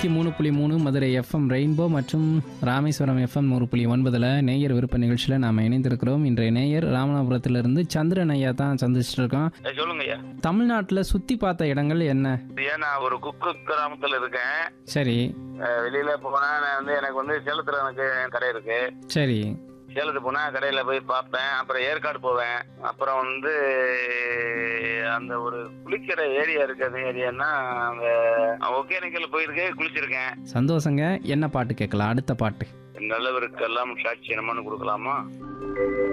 நூற்றி மூணு புள்ளி மூணு மதுரை எஃப்எம் ரெயின்போ மற்றும் ராமேஸ்வரம் எஃப்எம் நூறு புள்ளி ஒன்பதில் நேயர் விருப்ப நிகழ்ச்சியில் நாம் இணைந்திருக்கிறோம் இன்றைய நேயர் ராமநாதபுரத்திலிருந்து சந்திரன் ஐயா தான் சந்திச்சிட்டு இருக்கோம் ஏய், சொல்லுங்க ஐயா தமிழ்நாட்டில் சுற்றி பார்த்த இடங்கள் என்ன ஏன் நான் ஒரு குக்கு கிராமத்துல இருக்கேன் சரி அஹ் வெளியில போனா நான் வந்து எனக்கு வந்து சேலத்துல எனக்கு கடை இருக்கு சரி சேலத்துக்கு போனா கடையில போய் பார்ப்பேன் அப்புறம் ஏற்காடு போவேன் அப்புறம் வந்து அந்த ஒரு குளிக்கிற ஏரியா இருக்கு அந்த ஏரியான்னா அங்க ஒகேனக்கல் போயிருக்கு குளிச்சிருக்கேன் சந்தோஷங்க என்ன பாட்டு கேட்கலாம் அடுத்த பாட்டு நல்லவருக்கெல்லாம் சாட்சி என்னமான்னு கொடுக்கலாமா